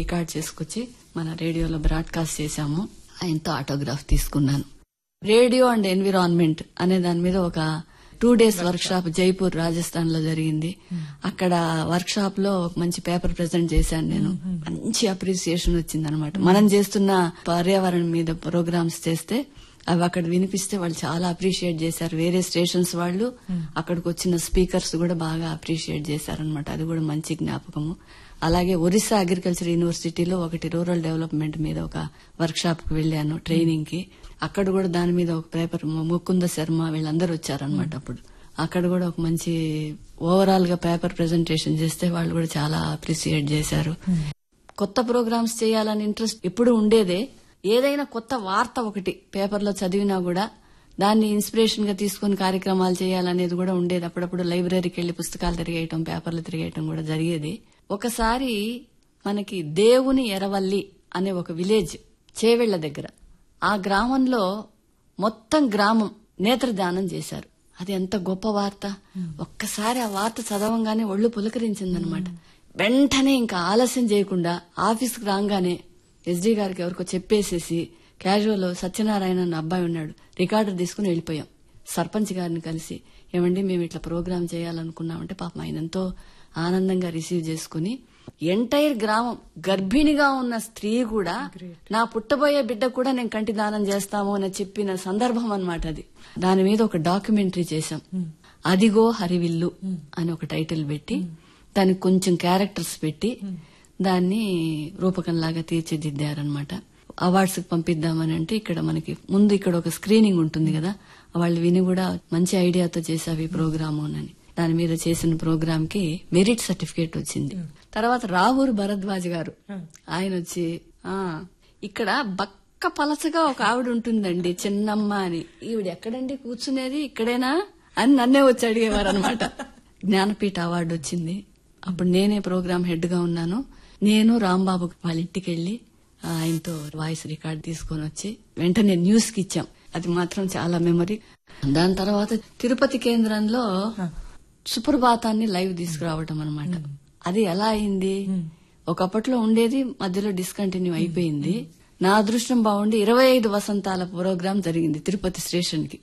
Record చేసుకొచ్చి మన రేడియోలో broadcast చేశాము ఆయనతో ఆటోగ్రాఫ్ తీసుకున్నాను రేడియో అండ్ ఎన్విరాన్మెంట్ అనే దాని మీద ఒక two days workshop Jaipur Rajasthan లో జరిగింది అక్కడ వర్క్ షాప్ లో ఒక మంచి పేపర్ ప్రెజెంట్ చేశాను నేను మంచి అప్రిసియేషన్ వచ్చింది అనమాట మనం చేస్తున్న పర్యావరణం మీద ప్రోగ్రామ్స్ చేస్తే అవి అక్కడ వినిపిస్తే వాళ్ళు చాలా అప్రిషియేట్ చేశారు వేరే స్టేషన్స్ వాళ్ళు అక్కడికి వచ్చిన స్పీకర్స్ కూడా బాగా అప్రిషియేట్ చేశారనమాట అది కూడా మంచి జ్ఞాపకము అలాగే ఒరిస్సా అగ్రికల్చర్ యూనివర్సిటీలో ఒకటి రూరల్ డెవలప్మెంట్ మీద ఒక వర్క్ షాప్ కి వెళ్ళాను ట్రైనింగ్ కి అక్కడ కూడా దాని మీద ఒక పేపర్ ముకుంద శర్మ వీళ్ళందరూ వచ్చారనమాట అప్పుడు అక్కడ కూడా ఒక మంచి ఓవరాల్ గా పేపర్ ప్రెజెంటేషన్ చేస్తే వాళ్ళు కూడా చాలా అప్రిసియేట్ చేశారు కొత్త ప్రోగ్రామ్స్ చేయాలని ఇంట్రెస్ట్ ఎప్పుడు ఉండేదే ఏదైనా కొత్త వార్త ఒకటి పేపర్లో చదివినా కూడా దాన్ని ఇన్స్పిరేషన్ గా తీసుకుని కార్యక్రమాలు చేయాలనేది కూడా ఉండేది అప్పుడప్పుడు లైబ్రరీకి వెళ్లి పుస్తకాలు తిరిగేయటం పేపర్లు తిరిగేయటం కూడా జరిగేది ఒకసారి మనకి దేవుని ఎరవల్లి అనే ఒక విలేజ్ చేవెళ్ల దగ్గర ఆ గ్రామంలో మొత్తం గ్రామం నేత్రదానం చేశారు అది ఎంత గొప్ప వార్త ఒక్కసారి ఆ వార్త చదవంగానే ఒళ్ళు పులకరించిందనమాట వెంటనే ఇంకా ఆలస్యం చేయకుండా ఆఫీస్కి రాగానే ఎస్డీ గారికి ఎవరికో చెప్పేసేసి క్యాజువల్ సత్యనారాయణ అన్న అబ్బాయి ఉన్నాడు రికార్డర్ తీసుకుని వెళ్ళిపోయాం సర్పంచ్ గారిని కలిసి ఏమండి మేము ఇట్లా ప్రోగ్రామ్ చేయాలనుకున్నామంటే పాపం ఆయన ఎంతో ఆనందంగా రిసీవ్ చేసుకుని ఎంటైర్ గ్రామం గర్భిణిగా ఉన్న స్త్రీ కూడా నా పుట్టబోయే బిడ్డ కూడా నేను కంటి దానం చేస్తాము అని చెప్పిన సందర్భం అన్నమాట అది దాని మీద ఒక డాక్యుమెంటరీ చేశాం అదిగో హరివిల్లు అని ఒక టైటిల్ పెట్టి దానికి కొంచెం క్యారెక్టర్స్ పెట్టి దాన్ని రూపకంలాగా తీర్చిదిద్దారనమాట అవార్డ్స్ కి పంపిద్దామని అంటే ఇక్కడ మనకి ముందు ఇక్కడ ఒక స్క్రీనింగ్ ఉంటుంది కదా వాళ్ళు విని కూడా మంచి ఐడియాతో చేసావి ఈ ప్రోగ్రాము అని దాని మీద చేసిన ప్రోగ్రామ్ కి మెరిట్ సర్టిఫికేట్ వచ్చింది తర్వాత రాహుల్ భరద్వాజ్ గారు ఆయన వచ్చి ఆ ఇక్కడ బక్క పలసగా ఒక ఆవిడ ఉంటుందండి చిన్నమ్మ అని ఈవిడ ఎక్కడండి కూర్చునేది ఇక్కడేనా అని నన్నే వచ్చి అడిగేవారు అనమాట జ్ఞానపీఠ అవార్డు వచ్చింది అప్పుడు నేనే ప్రోగ్రామ్ హెడ్ గా ఉన్నాను నేను రాంబాబు వాళ్ళ ఇంటికి వెళ్లి ఆయనతో వాయిస్ రికార్డ్ తీసుకొని వచ్చి వెంటనే న్యూస్ కి ఇచ్చాం అది మాత్రం చాలా మెమరీ దాని తర్వాత తిరుపతి కేంద్రంలో సుప్రభాతాన్ని లైవ్ తీసుకురావటం అనమాట అది ఎలా అయింది ఒకప్పట్లో ఉండేది మధ్యలో డిస్కంటిన్యూ అయిపోయింది నా అదృష్టం బాగుండి ఇరవై ఐదు వసంతాల ప్రోగ్రాం జరిగింది తిరుపతి స్టేషన్ కి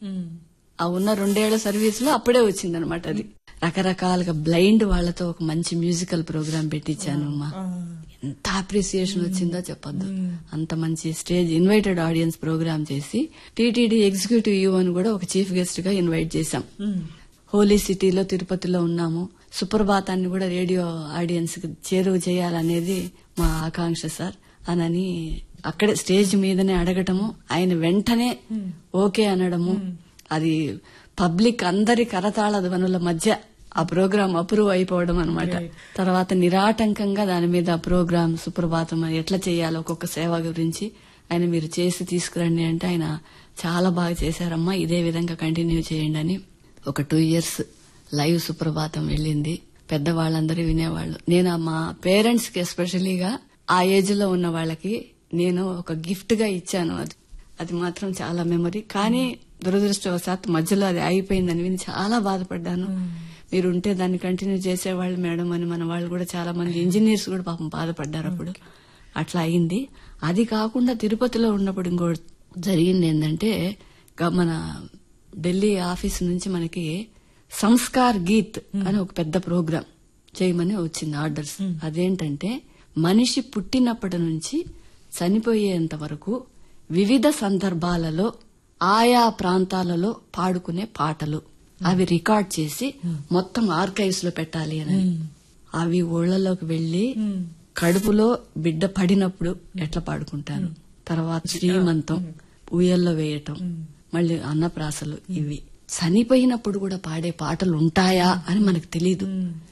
ఆ ఉన్న రెండేళ్ల సర్వీస్ లో అప్పుడే వచ్చింది అనమాట అది రకరకాలుగా బ్లైండ్ వాళ్లతో ఒక మంచి మ్యూజికల్ ప్రోగ్రామ్ పెట్టించాను అమ్మా ఎంత అప్రిసియేషన్ వచ్చిందో చెప్పొద్దు అంత మంచి స్టేజ్ ఇన్వైటెడ్ ఆడియన్స్ ప్రోగ్రామ్ చేసి టీటీడీ ఎగ్జిక్యూటివ్ యూ అని కూడా ఒక చీఫ్ గెస్ట్ గా ఇన్వైట్ చేశాం హోలీ సిటీలో తిరుపతిలో ఉన్నాము సుప్రభాతాన్ని కూడా రేడియో ఆడియన్స్ కి చేరువ చేయాలనేది మా ఆకాంక్ష సార్ అనని అక్కడే స్టేజ్ మీదనే అడగటము ఆయన వెంటనే ఓకే అనడము అది పబ్లిక్ అందరి కరతాళ ధ్వనుల మధ్య ఆ ప్రోగ్రాం అప్రూవ్ అయిపోవడం అనమాట తర్వాత నిరాటంకంగా దాని మీద ఆ ప్రోగ్రాం సుప్రభాతం అని ఎట్లా చేయాలో ఒక్కొక్క సేవ గురించి ఆయన మీరు చేసి తీసుకురండి అంటే ఆయన చాలా బాగా చేశారమ్మా ఇదే విధంగా కంటిన్యూ చేయండి అని ఒక టూ ఇయర్స్ లైవ్ సుప్రభాతం వెళ్ళింది పెద్దవాళ్ళందరూ వినేవాళ్ళు నేను ఆ మా పేరెంట్స్ కి ఎస్పెషలీగా ఆ ఏజ్ లో ఉన్న వాళ్ళకి నేను ఒక గిఫ్ట్ గా ఇచ్చాను అది అది మాత్రం చాలా మెమరీ కానీ దురదృష్టవశాత్తు మధ్యలో అది అయిపోయిందని విని చాలా బాధపడ్డాను మీరు ఉంటే దాన్ని కంటిన్యూ చేసేవాళ్ళు మేడం అని మన వాళ్ళు కూడా చాలా మంది ఇంజనీర్స్ కూడా పాపం బాధపడ్డారు అప్పుడు అట్లా అయింది అది కాకుండా తిరుపతిలో ఉన్నప్పుడు ఇంకో జరిగింది ఏంటంటే గ- మన ఢిల్లీ ఆఫీస్ నుంచి మనకి సంస్కార్ గీత్ అని ఒక పెద్ద ప్రోగ్రాం చేయమని వచ్చింది ఆర్డర్స్ అదేంటంటే మనిషి పుట్టినప్పటి నుంచి చనిపోయేంత వరకు వివిధ సందర్భాలలో ఆయా ప్రాంతాలలో పాడుకునే పాటలు అవి రికార్డ్ చేసి మొత్తం ఆర్కైవ్స్ లో పెట్టాలి అని అవి ఊళ్ళలోకి వెళ్లి కడుపులో బిడ్డ పడినప్పుడు ఎట్లా పాడుకుంటారు తర్వాత శ్రీమంతం ఉయ్యల్లో వేయటం మళ్ళీ అన్నప్రాసలు ఇవి చనిపోయినప్పుడు కూడా పాడే పాటలు ఉంటాయా అని మనకు తెలీదు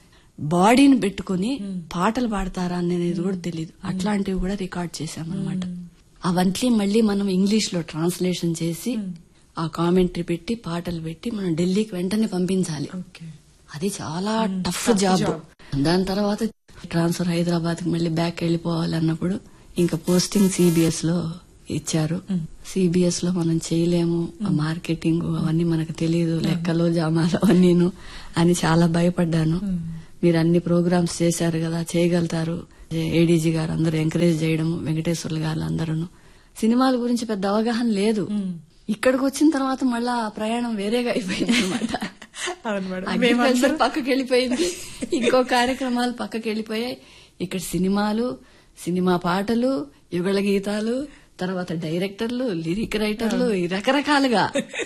బాడీని పెట్టుకుని పాటలు పాడతారా అనేది కూడా తెలియదు అట్లాంటివి కూడా రికార్డ్ చేశామన్నమాట అవన్నీ మళ్ళీ మనం ఇంగ్లీష్ లో ట్రాన్స్లేషన్ చేసి ఆ కామెంటరీ పెట్టి పాటలు పెట్టి మనం ఢిల్లీకి వెంటనే పంపించాలి ఓకే అది చాలా టఫ్ జాబ్ దాని తర్వాత ట్రాన్స్ఫర్ హైదరాబాద్ కి మళ్ళీ బ్యాక్ వెళ్ళిపోవాలన్నప్పుడు ఇంకా పోస్టింగ్ సిబిఎస్ లో ఇచ్చారు సిబిఎస్ లో మనం చేయలేము ఆ మార్కెటింగ్ అవన్నీ మనకు తెలియదు లెక్కలు జామాలు అవన్నీను అని చాలా భయపడ్డాను మీరు అన్ని ప్రోగ్రామ్స్ చేశారు కదా చేయగలుగుతారు ఏడీజీ గారు అందరూ ఎంకరేజ్ చేయడం వెంకటేశ్వర్లు గారు అందరూ సినిమాల గురించి పెద్ద అవగాహన లేదు ఇక్కడికి వచ్చిన తర్వాత మళ్ళా ఆ ప్రయాణం వేరేగా అయిపోయింది అనమాట అవును మేడం అగ్రికల్చర్ పక్కకి వెళ్ళిపోయింది ఇంకో కార్యక్రమాలు పక్కకి వెళ్ళిపోయాయి ఇక్కడ సినిమాలు సినిమా పాటలు యుగళ గీతాలు తర్వాత డైరెక్టర్లు లిరిక్ రైటర్లు ఈ రకరకాలుగా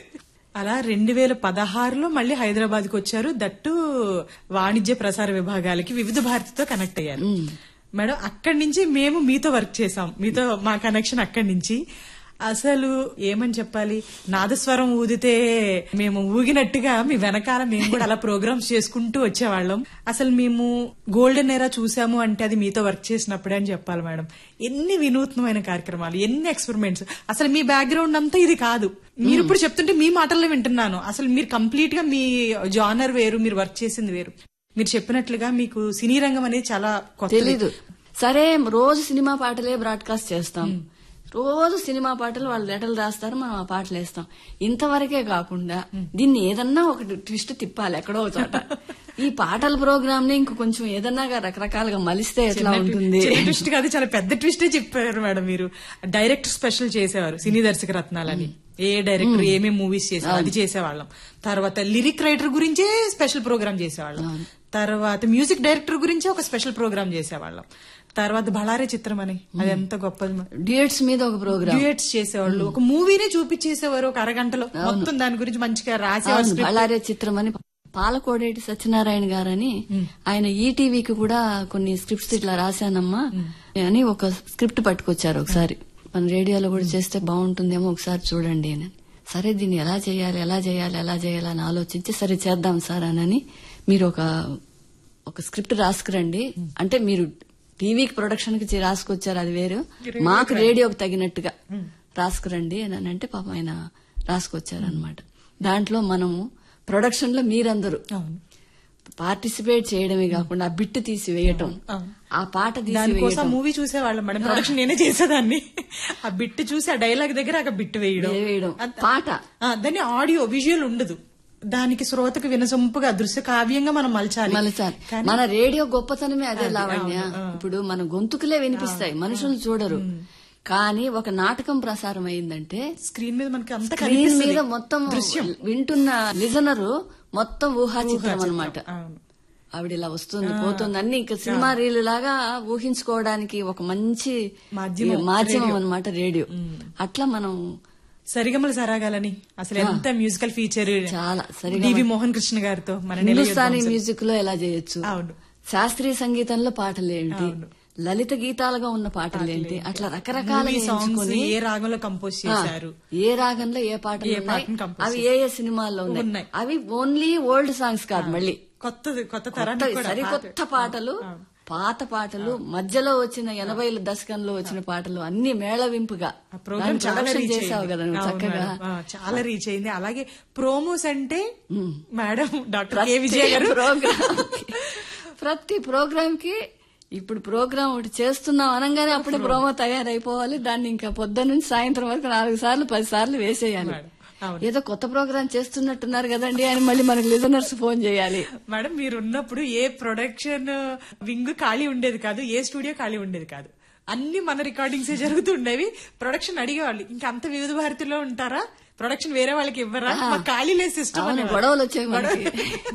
అలా రెండు వేల పదహారులో మళ్ళీ హైదరాబాద్ కి వచ్చారు దట్టు వాణిజ్య ప్రసార విభాగాలకి వివిధ భారతితో కనెక్ట్ అయ్యారు మేడం అక్కడి నుంచి మేము మీతో వర్క్ చేసాం మీతో మా కనెక్షన్ అక్కడి నుంచి అసలు ఏమని చెప్పాలి నాదస్వరం ఊదితే మేము ఊగినట్టుగా మీ వెనకాల మేము కూడా అలా ప్రోగ్రామ్స్ చేసుకుంటూ వచ్చేవాళ్ళం అసలు మేము గోల్డెన్ ఎరా చూసాము అంటే అది మీతో వర్క్ చేసినప్పుడే అని చెప్పాలి మేడం ఎన్ని వినూత్నమైన కార్యక్రమాలు ఎన్ని ఎక్స్పెరిమెంట్స్ అసలు మీ బ్యాక్గ్రౌండ్ అంతా ఇది కాదు మీరు ఇప్పుడు చెప్తుంటే మీ మాటల్లో వింటున్నాను అసలు మీరు కంప్లీట్ గా మీ జానర్ వేరు మీరు వర్క్ చేసింది వేరు మీరు చెప్పినట్లుగా మీకు సినీ రంగం అనేది చాలా కొత్త తెలీదు సరే రోజు సినిమా పాటలే బ్రాడ్కాస్ట్ చేస్తాం రోజు సినిమా పాటలు వాళ్ళు లెటర్లు రాస్తారు మనం ఆ పాటలు వేస్తాం ఇంతవరకే కాకుండా దీన్ని ఏదన్నా ఒకటి ట్విస్ట్ తిప్పాలి ఎక్కడో ఒక చోట ఈ పాటల ప్రోగ్రామ్ ని ఇంక కొంచెం ఏదన్నా రకరకాలుగా మలిస్తే ఎట్లా ఉంటుంది చిన్న ట్విస్ట్ కాదు చాలా పెద్ద ట్విస్టే చెప్పారు మేడం మీరు డైరెక్టర్ స్పెషల్ చేసేవారు సినీ దర్శక రత్నాలని ఏ డైరెక్టర్ ఏమేమి మూవీస్ చేసేవారు అది చేసేవాళ్ళం తర్వాత లిరిక్ రైటర్ గురించే స్పెషల్ ప్రోగ్రామ్ చేసేవాళ్ళం తర్వాత మ్యూజిక్ డైరెక్టర్ గురించే ఒక స్పెషల్ ప్రోగ్రామ్ చేసేవాళ్ళం తర్వాత బళారే చిత్రం అని అది ఎంత గొప్పది డ్యూయట్స్ మీద ఒక ప్రోగ్రామ్ డ్యూయట్స్ చేసేవాళ్ళు ఒక మూవీనే చూపించేసేవారు ఒక అరగంటలో మొత్తం దాని గురించి మంచిగా రాసేవారు అవును, బళ్ళారే చిత్రం అని పాలకోడేటి సత్యనారాయణ గారని ఆయన ఈటీవీకి కూడా కొన్ని స్క్రిప్ట్స్ ఇట్లా రాశానమ్మా అని ఒక స్క్రిప్ట్ పట్టుకొచ్చారు ఒకసారి మన రేడియోలో కూడా చేస్తే బాగుంటుందేమో ఒకసారి చూడండి అని సరే దీన్ని ఎలా చేయాలి ఎలా చేయాలి ఎలా చేయాలి అని ఆలోచించి సరే చేద్దాం సార్ అని మీరు ఒక ఒక స్క్రిప్ట్ రాసుకురండి అంటే మీరు టీవీకి ప్రొడక్షన్ కి రాసుకొచ్చారు అది వేరు మాకు రేడియోకి తగినట్టుగా రాసుకురండి అని అంటే పాపం ఆయన రాసుకొచ్చారు అనమాట దాంట్లో మనము ప్రొడక్షన్ లో మీరందరూ అవును పార్టిసిపేట్ చేయడమే కాకుండా ఆ బిట్ తీసి వేయటం అవును. ఆ పాట తీసి దానికోసం వేయటం మూవీ చూసేవాళ్ళం మేడం ప్రొడక్షన్ నేనే చేసేదాన్ని ఆ బిట్ చూసి ఆ డైలాగ్ దగ్గర ఆ బిట్ వేయడం వేయడం అంత- పాట ఆ, దాన్ని ఆడియో విజువల్ ఉండదు దానికి శ్రోతకు వినసొంపుగా దృశ్య కావ్యంగా మనం మలచాలి మలచాలి కానీ మన రేడియో గొప్పతనమే అదే లావణ్య ఇప్పుడు మన గొంతుకులే వినిపిస్తాయి మనుషులు చూడరు కానీ ఒక నాటకం ప్రసారం అయిందంటే స్క్రీన్ మీద మనకి అంత స్క్రీన్ మీద మొత్తం వింటున్న లిజనరు మొత్తం ఊహా చిత్రం అనమాట అవును ఆవిడ ఇలా వస్తుంది పోతుంది అన్ని ఇంకా సినిమా రీల్ లాగా ఊహించుకోవడానికి ఒక మంచి మాధ్యమం, మాధ్యమం అనమాట రేడియో అట్లా మనం సరిగమల సరాగాలని అసలు ఎంత మ్యూజికల్ ఫీచర్ చాలా సరిగమ- డివి మోహన్ కృష్ణ గారితో మన నెల హిందుస్థానీ మ్యూజిక్ లో ఎలా చేయొచ్చు అవును శాస్త్రీయ సంగీతంలో పాటలు ఏంటి అవును. లలిత గీతాలుగా ఉన్న పాటలు ఏంటి అట్లా రకరకాల సాంగ్స్ ఏ రాగంలో కంపోజ్ చేశారు ఏ రాగంలో ఏ పాటలు ఏ ఉన్నాయి పాటను compose అవి ఏ ఏ సినిమాల్లో ఉన్నాయి ఉన్నాయి. అవి ఓన్లీ ఓల్డ్ సాంగ్స్ కాదు మళ్ళీ కొత్త కొత్త కొత్త తరానికి కూడా సరికొత్త పాటలు పాత పాటలు మధ్యలో వచ్చిన ఎనభై దశకంలో వచ్చిన పాటలు అన్ని మేళవింపుగా ఆ ప్రోగ్రామ్ దాన్ని చాలా production రీచ్ చేసావు కదా నువ్వు అవును చక్కగా మేడం. ఆ, చాలా రీచ్ అయింది అలాగే ప్రోమోస్ అంటే మేడం డాక్టర్ కే ప్రతి విజయ గారు ప్రోగ్రామ్ కి- ప్రతి ప్రోగ్రామ్ కి ఇప్పుడు ప్రోగ్రామ్ ఒకటి చేస్తున్నాం అనగానే అప్పుడే ప్రోమో తయారైపోవాలి దాన్ని ఇంకా పొద్దున్న నుంచి సాయంత్రం వరకు నాలుగు సార్లు పది సార్లు వేసేయాలి మేడం, అవును. ఏదో కొత్త ప్రోగ్రామ్ చేస్తున్నట్టున్నారు కదండి అని మళ్ళీ మనకి లిజనర్స్ ఫోన్ చేయాలి మేడం మీరు ఉన్నప్పుడు ఏ ప్రొడక్షన్ వింగ్ ఖాళీ ఉండేది కాదు ఏ స్టూడియో ఖాళీ ఉండేది కాదు అన్ని మన రికార్డింగ్స్ జరుగుతుండేవి ప్రొడక్షన్ అడిగేవాళ్ళు ఇంకా అంత వివిధ భారతిలో ఉంటారా ప్రొడక్షన్ వేరే వాళ్ళకి ఇవ్వరా మాకు ఖాళీ లేదు సిస్టమ్ అవును, గొడవలు వచ్చాయి మనకి.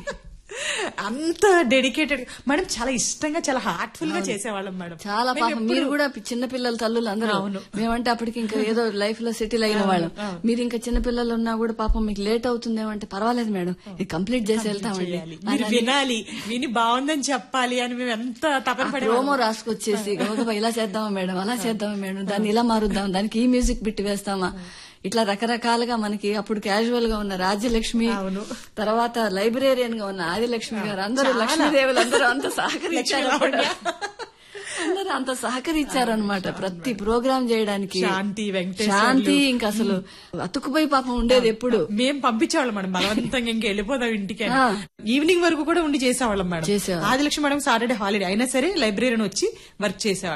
అంత డెడికేటెడ్ మేడం చాలా ఇష్టంగా చాలా హార్ట్ఫుల్ గా చేసేవాళ్ళం మేడం చాలా మేము పాపం మీరు కూడా చిన్న పిల్లల తల్లులు అందరూ అవును. మేమంటే అప్పటికి ఇంకా ఏదో లైఫ్ లో సెటిల్ అయిన వాళ్ళం మీరు ఇంకా చిన్న పిల్లలు ఉన్నా కూడా పాపం మీకు లేట్ అవుతుందేమంటే పర్వాలేదు మేడం ఇది కంప్లీట్ చేసి వెళ్తామండి చేయాలి. మీరు వినాలి విని బాగుందని చెప్పాలి అని మేము ఎంత తపన పడే ప్రోమో రాసుకొచ్చేసి గబగబా ఇలా చేద్దామా మేడం అలా చేద్దామా మేడం దాన్ని ఇలా మారుద్దాం దానికి ఈ మ్యూజిక్ బిట్టి వేస్తామా ఇట్లా రకరకాలుగా మనకి అప్పుడు క్యాజువల్ గా ఉన్న రాజ్యలక్ష్మి అవును. తర్వాత లైబ్రేరియన్ గా ఉన్న ఆదిలక్ష్మి గారు అందరూ లక్ష్మీదేవులు అందరూ అంత సహకరించారు అప్పుడు. అందరూ అంత సహకరించారు అనమాట ప్రతి ప్రోగ్రామ్ చేయడానికి శాంతి, వెంకటేశ్వర్లు. శాంతి ఇంకా అసలు అతుకుపోయి పాపం ఉండేది ఎప్పుడు మేము పంపించేవాళ్ళం మేడం బలవంతంగా ఇంకా వెళ్ళిపోదాం ఇంటికి అని. ఆ. ఈవినింగ్ వరకు కూడా ఉండి చేసేవాళ్ళం మేడం చేసేవాళ్ళం. ఆదిలక్ష్మి మేడం సాటర్డే హాలిడే అయినా సరే లైబ్రరీని వచ్చి వర్క్ చేసేవాళ్ళు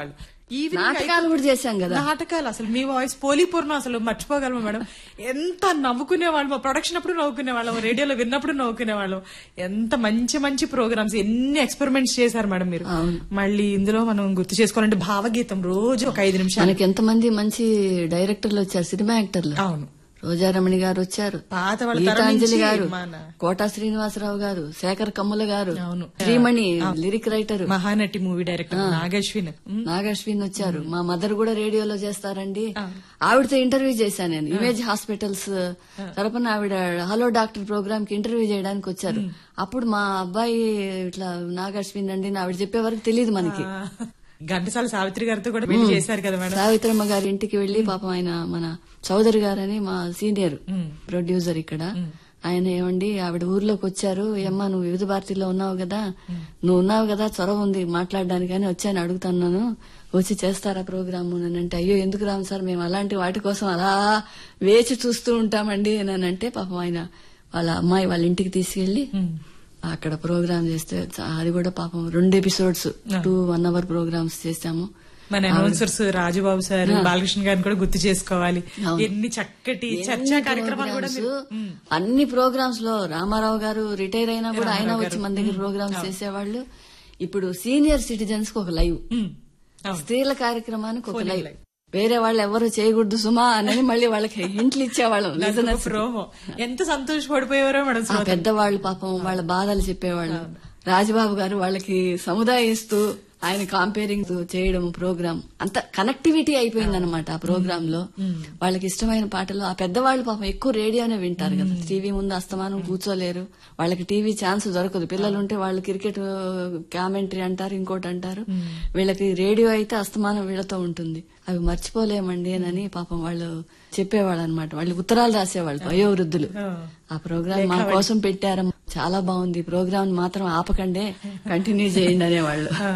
ఈవినింగ్ నాటకాలు కూడా చేశాం కదా నాటకాలు అసలు మీ వాయిస్ పోలీపూర్ణం అసలు మర్చిపోగలమా మేడం ఎంత నవ్వుకునే వాళ్ళం ప్రొడక్షన్ అప్పుడు నవ్వుకునే వాళ్ళం రేడియోలో విన్నప్పుడు నవ్వుకునే వాళ్ళం ఎంత మంచి మంచి ప్రోగ్రామ్స్ ఎన్ని ఎక్స్పెరిమెంట్స్ చేశారు మేడం మీరు మళ్ళీ ఇందులో మనం గుర్తు చేసుకోవాలంటే భావగీతం రోజు ఒక ఐదు నిమిషాలు మనకి ఎంతమంది మంచి డైరెక్టర్లు వచ్చారు సినిమా యాక్టర్లు అవును రోజారమణి గారు వచ్చారు పాత వాళ్ళ తరం గీతాంజలి నుంచి గారు మన కోటా శ్రీనివాసరావు గారు శేఖర్ కమ్ముల గారు అవును. Srimani lyric writer Mahanati movie director Nag Ashwin um, Nag Ashwin వచ్చారు మా మదర్ కూడా రేడియోలో చేస్తారండి ఆవిడతో ఇంటర్వ్యూ చేశాను నేను ఇమేజ్ హాస్పిటల్స్ తరపున ఆవిడ హలో డాక్టర్ ప్రోగ్రామ్ కి ఇంటర్వ్యూ చేయడానికి వచ్చారు అప్పుడు మా అబ్బాయి ఇట్లా నాగశ్విన్ అండి అని ఆవిడ చెప్పే వరకు తెలియదు మనకి ఆ, ఘంటసాల సావిత్రి గారితో కూడా పెళ్లి చేశారు కదా మేడం సావిత్రమ్మ గారి ఇంటికి వెళ్లి పాపం ఆయన మన చౌదరి గారని మా సీనియర్ ప్రొడ్యూసర్ ఇక్కడ ఆయన ఏమండి ఆవిడ ఊర్లోకి వచ్చారు ఏమ్మా నువ్వు వివిధ భారతిలో ఉన్నావు కదా నువ్వు ఉన్నావు కదా చొరవ ఉంది మాట్లాడడానికి అని వచ్చాను అడుగుతున్నాను వచ్చి చేస్తారా ప్రోగ్రామ్ అని అంటే అయ్యో ఎందుకు రాము సార్ మేము అలాంటి వాటి కోసం అలా వేచి చూస్తూ ఉంటామండి అని అంటే పాపం ఆయన వాళ్ళ అమ్మాయి వాళ్ళ ఇంటికి తీసుకెళ్లి అక్కడ ప్రోగ్రామ్ చేస్తే చా- అది కూడా పాపం రెండు episodes two one hour programmes చేశాము మన అనౌన్సర్స్ రాజుబాబు సార్ బాలకృష్ణ గారిని కూడా గుర్తు చేసుకోవాలి ఎన్ని చక్కటి చర్చా కార్యక్రమాలు కూడా మీరు ప్రోగ్రామ్స్ అన్ని ప్రోగ్రామ్స్ లో రామారావు గారు రిటైర్ అయినా కూడా ఆయన వచ్చి మన దగ్గర ప్రోగ్రామ్స్ చేసేవాళ్ళు ఇప్పుడు సీనియర్ సిటిజన్స్ కి ఒక లైవ్ ఉమ్, అవును. స్త్రీల కార్యక్రమానికి ఒక లైవ్ వేరే వాళ్ళు ఎవరు చేయకూడదు సుమా అని మళ్ళీ వాళ్ళకి హింట్లు ఇచ్చేవాళ్ళం ఒక లిజనర్స్ ప్రోమో ఎంత సంతోషపడిపోయేవారో మేడం ఆ పెద్దవాళ్ళు పాపం వాళ్ళ బాధలు చెప్పేవాళ్ళు రాజబాబు గారు వాళ్ళకి సముదాయిస్తూ ఆయన కాంపేరింగ్ చేయడం ప్రోగ్రామ్ అంత కనెక్టివిటీ అయిపోయింది అనమాట ఆ ప్రోగ్రామ్ లో వాళ్ళకి ఇష్టమైన పాటలు ఆ పెద్దవాళ్ళు పాపం ఎక్కువ రేడియోనే వింటారు కదా టీవీ ముందు అస్తమానం కూర్చోలేరు వాళ్ళకి టీవీ ఛాన్స్ దొరకదు పిల్లలు ఉంటే వాళ్ళు క్రికెట్ కామెంటరీ అంటారు ఇంకోటి అంటారు వీళ్ళకి రేడియో అయితే అస్తమానం వీళ్ళతో ఉంటుంది అవి మర్చిపోలేమండి అని పాపం వాళ్ళు చెప్పేవాళ్ళు అనమాట వాళ్ళు ఉత్తరాలు రాసేవాళ్ళు వయోవృద్ధులు ఆ ప్రోగ్రామ్ మా కోసం పెట్టారు చాలా బాగుంది ఈ ప్రోగ్రామ్ మాత్రం ఆపకండే కంటిన్యూ చేయండి అనేవాళ్ళు ఆ,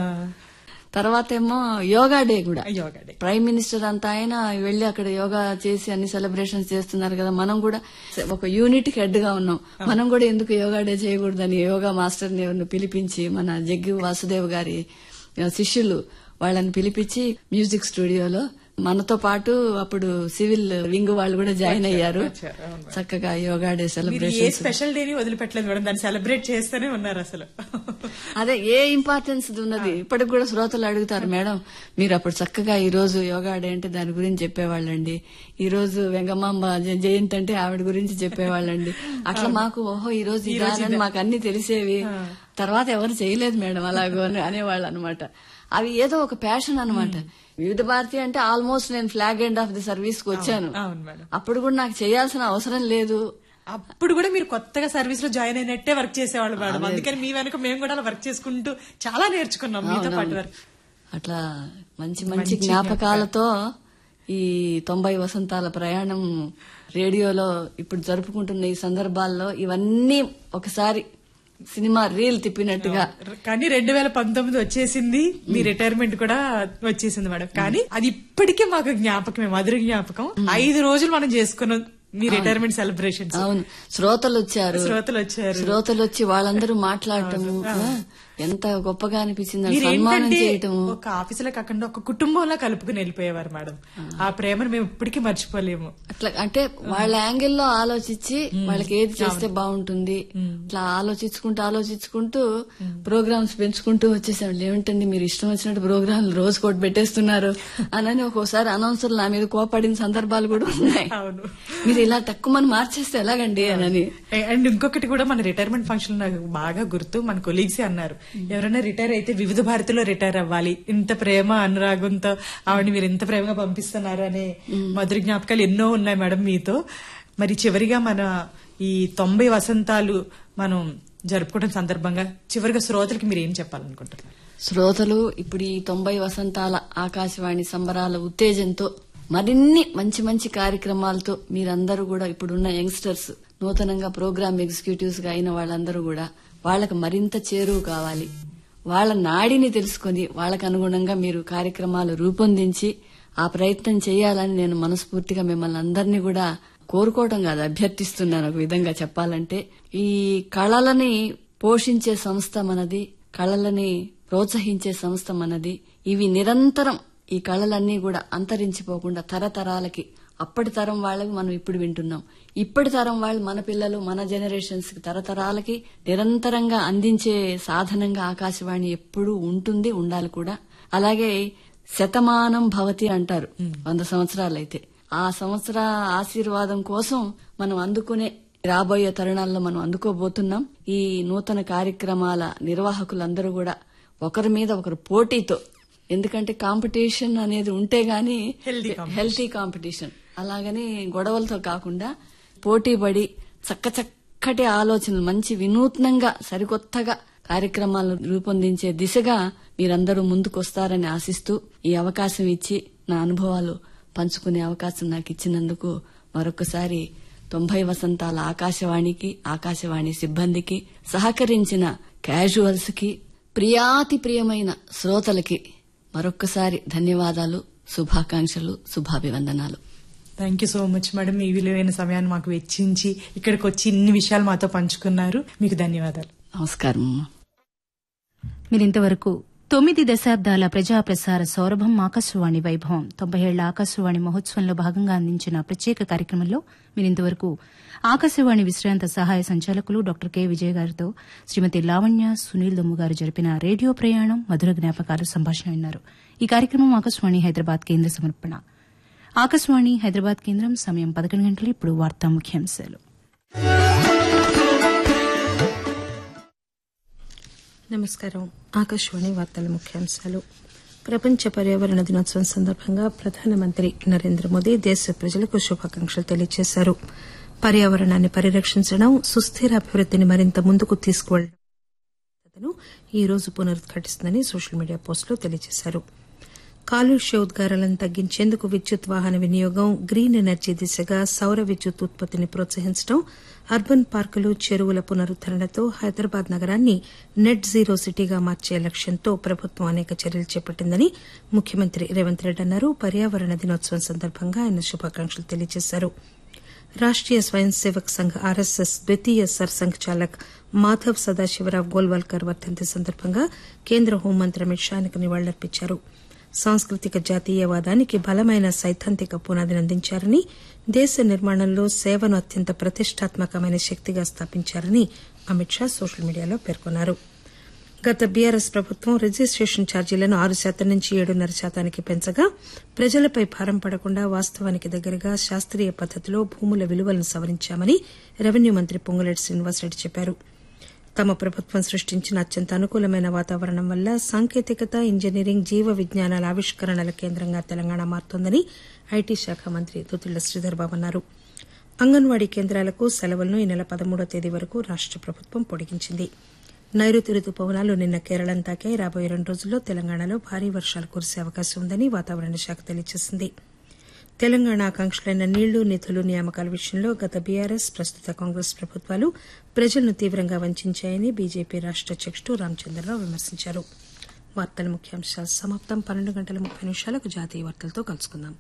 తర్వాత ఏమో యోగా డే కూడా యోగా డే ప్రైమ్ మినిస్టర్ అంతా ఆయన వెళ్లి అక్కడ యోగా చేసి అన్ని సెలబ్రేషన్స్ చేస్తున్నారు కదా మనం కూడా ఒక యూనిట్ కి హెడ్ గా ఉన్నాం మనం కూడా ఎందుకు యోగా డే చేయకూడదని యోగా మాస్టర్ ని ఎవరిని పిలిపించి మన జగ్గి వాసుదేవ్ గారి శిష్యులు వాళ్ళని పిలిపించి మ్యూజిక్ స్టూడియోలో మనతో పాటు అప్పుడు సివిల్ వింగ్ వాళ్ళు కూడా జాయిన్ అయ్యారు వచ్చారు, అవును. చక్కగా యోగా డే మీరు ఏ సెలబ్రేషన్ స్పెషల్ డేని వదిలిపెట్టలేదు మేడం దాన్ని సెలబ్రేట్ చేస్తూనే ఉన్నారు అసలు అదే ఏ ఇంపార్టెన్స్ ఉన్నది ఇప్పటికి కూడా శ్రోతలు అడుగుతారు మేడం మీరు అప్పుడు చక్కగా ఈ రోజు యోగా డే అంటే దాని గురించి చెప్పేవాళ్ళండి ఈ రోజు వెంగమాంబ జ- జయంతి అంటే ఆవిడ గురించి చెప్పేవాళ్ళండి అట్లా మాకు ఓహో ఈ రోజు ఇదా అని మాకు అన్ని తెలిసేవి తర్వాత ఎవరు చేయలేదు మేడం అలాగో అని అనేవాళ్ళు అనమాట అవి ఏదో ఒక ప్యాషన్ అన్నమాట వివిధ భారతి అంటే ఆల్మోస్ట్ నేను flag end of the service కి వచ్చాను అవును మేడం అప్పుడు కూడా నాకు చేయాల్సిన అవసరం లేదు అప్పుడు కూడా మీరు కొత్తగా సర్వీస్ లో జాయిన్ అయినట్టే వర్క్ చేసేవాళ్ళు మేడం అందుకని మీ వెనక మేము కూడా అలా వర్క్ చేసుకుంటూ చాలా నేర్చుకున్నాం మీతో పాటు వర్క్ అట్లా మంచి మంచి జ్ఞాపకాలతో ఈ తొంభై వసంతాల ప్రయాణం రేడియోలో ఇప్పుడు జరుపుకుంటున్న ఈ సందర్భాల్లో ఇవన్నీ ఒకసారి సినిమా రీల్ తిప్పినట్టుగా కానీ రెండు వేల పంతొమ్మిది వచ్చేసింది మీ రిటైర్మెంట్ కూడా వచ్చేసింది మేడం కానీ అది ఇప్పటికే మాకు జ్ఞాపకమే మధుర జ్ఞాపకం ఐదు రోజులు మనం చేసుకున్నాం మీ రిటైర్మెంట్ సెలబ్రేషన్స్ అవును శ్రోతలు వచ్చారు శ్రోతలు వచ్చారు శ్రోతలు వచ్చి వాళ్ళందరూ మాట్లాడటము ఆ, ఎంత గొప్పగా అనిపించింది మీరు సన్మానం ఏంటంటే చేయటము ఒక ఆఫీసులో కాకుండా ఒక కుటుంబంలో కలుపుకుని వెళ్ళిపోయేవారు మేడం ఆ ప్రేమను మేము ఇప్పటికీ మర్చిపోలేము అట్లా అంటే వాళ్ళ యాంగిల్లో ఆలోచించి వాళ్ళకి ఏది చేస్తే బాగుంటుంది ఇట్లా ఆలోచించుకుంటూ ఆలోచించుకుంటూ ప్రోగ్రామ్స్ పెంచుకుంటూ వచ్చేసాం ఏమిటండి మీరు ఇష్టం వచ్చినట్టు ప్రోగ్రాంలు రోజు కోటి పెట్టేస్తున్నారు అని ఒక్కోసారి అనౌన్సర్లు నా మీద కోపడిన సందర్భాలు కూడా ఉన్నాయి అవును మీరు ఇలా తక్కువ మార్చేస్తే ఎలాగండి అని అండ్ ఇంకొకటి కూడా మన రిటైర్మెంట్ ఫంక్షన్ నాకు బాగా గుర్తు మన కొలీగ్సే అన్నారు ఎవరైనా రిటైర్ అయితే వివిధ భారతిలో రిటైర్ అవ్వాలి ఇంత ప్రేమ అనురాగంతో ఆవిడ మీరు ఇంత ప్రేమగా పంపిస్తున్నారు అనే మధుర జ్ఞాపకాలు ఎన్నో ఉన్నాయి మేడం మీతో మరి చివరిగా మన ఈ తొంభై వసంతాలు మనం జరుపుకోవడం సందర్భంగా చివరిగా శ్రోతలకి మీరు ఏం చెప్పాలనుకుంటున్నారు శ్రోతలు ఇప్పుడు ఈ తొంభై వసంతాల ఆకాశవాణి సంబరాల ఉత్తేజంతో మరిన్ని మంచి మంచి కార్యక్రమాలతో మీరందరూ కూడా ఇప్పుడున్న యంగ్స్టర్స్ నూతనంగా ప్రోగ్రామ్ ఎగ్జిక్యూటివ్స్ గా అయిన వాళ్ళందరూ కూడా వాళ్ళకి మరింత చేరువు కావాలి వాళ్ళ నాడిని తెలుసుకొని వాళ్ళకు అనుగుణంగా మీరు కార్యక్రమాలు రూపొందించి ఆ ప్రయత్నం చేయాలని నేను మనస్ఫూర్తిగా మిమ్మల్ని అందరినీ కూడా కోరుకోవడం కాదు అభ్యర్థిస్తున్నాను ఒక విధంగా చెప్పాలంటే ఈ కళలని పోషించే సంస్థ మనది కళలని ప్రోత్సహించే సంస్థ మనది ఇవి నిరంతరం ఈ కళలన్నీ కూడా అంతరించిపోకుండా తరతరాలకి అప్పటి తరం వాళ్ళకి మనం ఇప్పుడు వింటున్నాం ఇప్పటి తరం వాళ్ళు మన పిల్లలు మన జనరేషన్స్ కి తరతరాలకి నిరంతరంగా అందించే సాధనంగా ఆకాశవాణి ఎప్పుడూ ఉంటుంది ఉండాలి కూడా అలాగే శతమానం భవతి అంటారు వంద సంవత్సరాలైతే ఆ సంవత్సర ఆశీర్వాదం కోసం మనం అందుకునే రాబోయే తరుణాల్లో మనం అందుకోబోతున్నాం ఈ నూతన కార్యక్రమాల నిర్వాహకులందరూ కూడా ఒకరి మీద ఒకరు పోటీతో ఎందుకంటే కాంపిటీషన్ అనేది ఉంటే గాని Healthy హెల్తీ కాంపిటీషన్ అలాగని గొడవలతో కాకుండా పోటీ పడి చక్క చక్కటి ఆలోచనలు మంచి వినూత్నంగా సరికొత్తగా కార్యక్రమాలను రూపొందించే దిశగా మీరందరూ ముందుకొస్తారని ఆశిస్తూ ఈ అవకాశం ఇచ్చి నా అనుభవాలు పంచుకునే అవకాశం నాకు ఇచ్చినందుకు మరొకసారి తొంభై వసంతాల ఆకాశవాణికి ఆకాశవాణి సిబ్బందికి సహకరించిన క్యాజువల్స్ కి ప్రియాతి ప్రియమైన శ్రోతలకి మరొక్కసారి ధన్యవాదాలు శుభాకాంక్షలు శుభాభివందనాలు thank you so much madam మీ విలువైన సమయాన్ని మాకు వెచ్చించి ఇక్కడికి వచ్చి ఇన్ని విషయాలు మాతో పంచుకున్నారు మీకు ధన్యవాదాలు నమస్కారం అమ్మా. మీరింతవరకు తొమ్మిది దశాబ్దాల ప్రజా ప్రసార సౌరభం ఆకాశవాణి వైభవం తొంభై ఏళ్ల ఆకాశవాణి మహోత్సవంలో భాగంగా అందించిన ప్రత్యేక కార్యక్రమంలో మీరింతవరకు ఆకాశవాణి విశ్రాంత సహాయ సంచాలకులు డాక్టర్ కె విజయ్ గారితో శ్రీమతి లావణ్య సునీల్ దమ్ము గారు జరిపిన రేడియో ప్రయాణం మధుర జ్ఞాపకాలు సంభాషణ విన్నారు ఈ కార్యక్రమం ఆకాశవాణి హైదరాబాద్ కేంద్ర సమర్పణ ఆకాశవాణి హైదరాబాద్ కేంద్రం సమయం పదకొండు గంటలు ఇప్పుడు వార్తా ముఖ్యాంశాలు నమస్కారం ఆకాశవాణి వార్తల ముఖ్యాంశాలు ప్రపంచ పర్యావరణ దినోత్సవం సందర్భంగా ప్రధానమంత్రి నరేంద్ర మోదీ దేశ ప్రజలకు శుభాకాంక్షలు తెలియజేశారు పర్యావరణాన్ని పరిరక్షించడం సుస్థిర అభివృద్దిని మరింత ముందుకు తీసుకువెళ్లడం ఈ రోజు పునరుద్ఘాటిస్తుందని సోషల్ మీడియా పోస్టులో తెలియజేశారు కాలుష్య ఉద్గారాలను తగ్గించేందుకు విద్యుత్ వాహన వినియోగం గ్రీన్ ఎనర్జీ దిశగా సౌర విద్యుత్ ఉత్పత్తిని ప్రోత్సహించడం అర్బన్ పార్కులు చెరువుల పునరుద్దరణతో హైదరాబాద్ నగరాన్ని నెట్ జీరో సిటీగా మార్చే లక్ష్యంతో ప్రభుత్వం అనేక చర్యలు చేపట్టిందని ముఖ్యమంత్రి రేవంత్ రెడ్డి అన్నారు పర్యావరణ దినోత్సవం సందర్భంగా ఆయన శుభాకాంక్షలు తెలియజేశారు రాష్టీయ స్వయం సేవక్ సంఘ్ ఆర్ఎస్ఎస్ ద్వితీయ సర్సంఘ్ చాలక్ మాధవ్ సదాశివరావు గోల్వాల్కర్ వర్ధంతి సందర్భంగా కేంద్ర హోంమంత్రి అమిత్ షా ఆయనకు నివాళులర్పించారు సాంస్కృతిక జాతీయవాదానికి బలమైన సైద్ధాంతిక పునాదిని అందించారని దేశ నిర్మాణంలో సేవను అత్యంత ప్రతిష్టాత్మకమైన శక్తిగా స్థాపించారని అమిత్ షా సోషల్ మీడియాలో పేర్కొన్నారు గత బీఆర్ఎస్ ప్రభుత్వం రిజిస్టేషన్ ఛార్జీలను ఆరు శాతం నుంచి ఏడున్నర శాతానికి పెంచగా ప్రజలపై భారం పడకుండా వాస్తవానికి దగ్గరగా శాస్త్రీయ పద్దతిలో భూముల విలువలను సవరించామని రెవెన్యూ మంత్రి పొంగులేటి శ్రీనివాసరెడ్డి చెప్పారు తమ ప్రభుత్వం సృష్టించిన అత్యంత అనుకూలమైన వాతావరణం వల్ల సాంకేతికత ఇంజనీరింగ్ జీవ విజ్ఞానాల ఆవిష్కరణల కేంద్రంగా తెలంగాణ మారుతోందని ఐటీ శాఖ మంత్రి దుద్దిళ్ల శ్రీధర్ బాబు అన్నారు అంగన్వాడీ కేంద్రాలకు సెలవులను ఈ నెల పదమూడో తేదీ వరకు రాష్ట ప్రభుత్వం పొడిగించింది నైరుతి రుతుపవనాలు నిన్న కేరళం తాకాయి రాబోయే రెండు రోజుల్లో తెలంగాణలో భారీ వర్షాలు కురిసే అవకాశం ఉందని వాతావరణ శాఖ తెలియజేసింది తెలంగాణ ఆకాంక్షలైన నీళ్లు నిధులు నియామకాల విషయంలో గత బీఆర్ఎస్ ప్రస్తుత కాంగ్రెస్ ప్రభుత్వాలు ప్రజలను తీవ్రంగా వంచాయని బీజేపీ రాష్ట అధ్యకుడు రామచంద్రరావు విమర్శించారు వార్తల ముఖ్యాంశాలు సమాప్తం పన్నెండు గంటల ముప్పై నిమిషాలకు జాతీయ వార్తలతో కలుసుకుందాం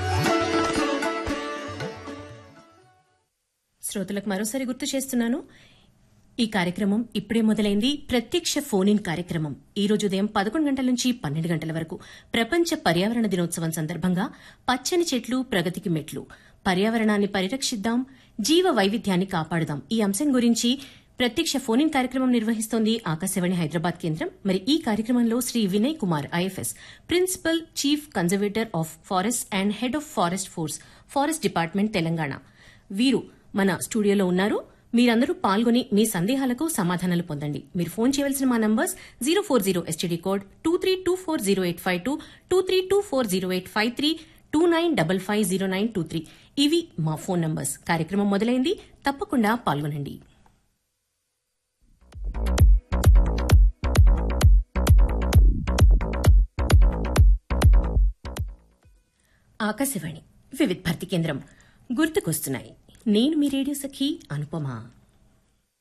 శ్రోతలకు మరోసారి గుర్తు చేస్తున్నాను ఈ కార్యక్రమం ఇప్పుడే మొదలైంది ప్రత్యక్ష ఫోన్ ఇన్ కార్యక్రమం ఈ రోజు ఉదయం పదకొండు గంటల నుంచి పన్నెండు గంటల వరకు ప్రపంచ పర్యావరణ దినోత్సవం సందర్భంగా పచ్చని చెట్లు ప్రగతికి మెట్లు పర్యావరణాన్ని పరిరక్షిద్దాం జీవ వైవిధ్యాన్ని కాపాడుదాం ఈ అంశం గురించి ప్రత్యక్ష ఫోన్ ఇన్ కార్యక్రమం నిర్వహిస్తోంది ఆకాశవాణి హైదరాబాద్ కేంద్రం మరి ఈ కార్యక్రమంలో Shri Vinay Kumar IFS principal chief conservator of forest and head of forest force forest department Telangana వీరు మన స్టూడియోలో ఉన్నారు మీరందరూ పాల్గొని మీ సందేహాలకు సమాధానాలు పొందండి మీరు ఫోన్ చేయవలసిన మా numbers zero four zero STD code two three two four zero eight five two two three two four zero eight five three two nine double five zero nine two three ఇవి మా phone numbers కార్యక్రమం మొదలైంది తప్పకుండా పాల్గొనండి ఆకాశవాణి వివిధ్ భారతి కేంద్రం గుర్తుకొస్తున్నాయి నేను మీ radio సఖి అనుపమ